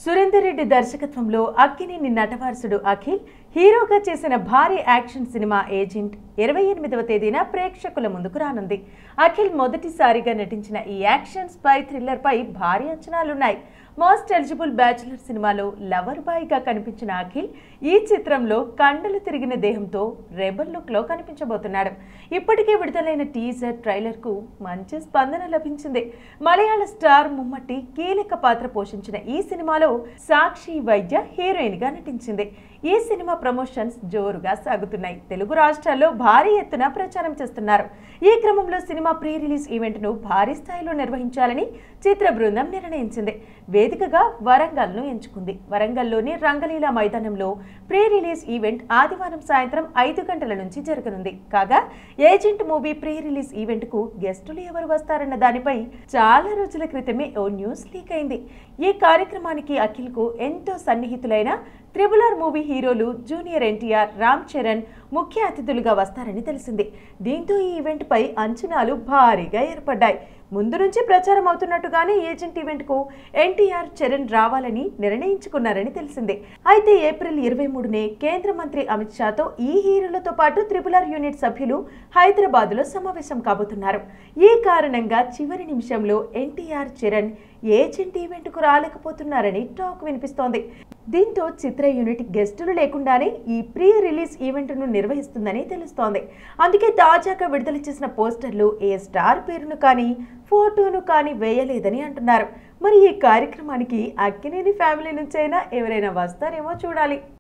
సురేందర్ రెడ్డి దర్శకత్వంలో అక్కినేని నటవారసుడు అఖిల్ హీరోగా చేసిన భారీ యాక్షన్ సినిమా ఏజెంట్ ఇరవై ఎనిమిదవ తేదీన ప్రేక్షకుల ముందుకు రానుంది అఖిల్ మొదటిసారిగా నటించిన ఈ యాక్షన్ స్పై థ్రిల్లర్ పై భారీ అంచనాలున్నాయి మోస్ట్ ఎలిజిబుల్ బ్యాచులర్ సినిమాలో లవర్ బాయ్ గా కనిపించిన అఖిల్ ఈ చిత్రంలో కండలు తిరిగిన దేహంతో రెబల్ లుక్ లో కనిపించబోతున్నాడు ఇప్పటికే విడుదలైన టీజర్ ట్రైలర్ కు మంచి స్పందన లభించింది మలయాళ స్టార్ ముమ్మట్టి కీలక పాత్ర పోషించిన ఈ సినిమాలో సాక్షి వైద్య హీరోయిన్ గా నటించింది ఈ సినిమా ప్రమోషన్స్ జోరుగా సాగుతున్నాయి తెలుగు రాష్ట్రాల్లో భారీ ఎత్తున ప్రచారం చేస్తున్నారు ఈ క్రమంలో సినిమా ప్రీ రిలీజ్ ఈవెంట్ ను భారీ స్థాయిలో నిర్వహించాలని చిత్ర బృందం నిర్ణయించింది వేదికగా వరంగల్ను ఎంచుకుంది వరంగల్లోని రంగలీల మైదానంలో ప్రీ రిలీజ్ ఈవెంట్ ఆదివారం సాయంత్రం ఐదు గంటల నుంచి జరగనుంది కాగా agent movie pre release event కు గెస్టులు ఎవరు వస్తారన్న దానిపై చాలా రోజుల క్రితమే ఓ న్యూస్ లీక్ అయింది ఈ కార్యక్రమానికి అఖిల్ కు ఎంతో సన్నిహితులైన త్రిబుల్ ఆర్ మూవీ హీరోలు జూనియర్ ఎన్టీఆర్ రామ్ చరణ్ ముఖ్య అతిథులుగా వస్తారని తెలిసింది దీంతో ఈ ఈవెంట్ పై అంచనాలు భారీగా ఏర్పడ్డాయి ముందు నుంచి ప్రచారం అవుతున్నట్టుగానే ఏజెంట్ ఈవెంట్ కు ఎన్టీఆర్ చరణ్ రావాలని నిర్ణయించుకున్నారని తెలిసిందే అయితే ఏప్రిల్ ఇరవై మూడునే కేంద్ర మంత్రి అమిత్ షాతో ఈ హీరోలతో పాటు త్రిపుల్ ఆర్ యూనిట్ సభ్యులు హైదరాబాద్ లో సమావేశం కాబోతున్నారు ఈ కారణంగా చివరి నిమిషంలో ఎన్టీఆర్ చరణ్ ఏజెంట్ ఈవెంట్ కు రాలేకపోతున్నారని టాక్ వినిపిస్తోంది దీంతో చిత్ర యూనిట్ గెస్టులు లేకుండానే ఈ ప్రీ రిలీజ్ ఈవెంట్ను నిర్వహిస్తుందని తెలుస్తోంది అందుకే తాజాగా విడుదల చేసిన పోస్టర్లు ఏ స్టార్ పేరును కానీ ఫోటోను కానీ వేయలేదని అంటున్నారు మరి ఈ కార్యక్రమానికి అక్కినేని ఫ్యామిలీ నుంచైనా ఎవరైనా వస్తారేమో చూడాలి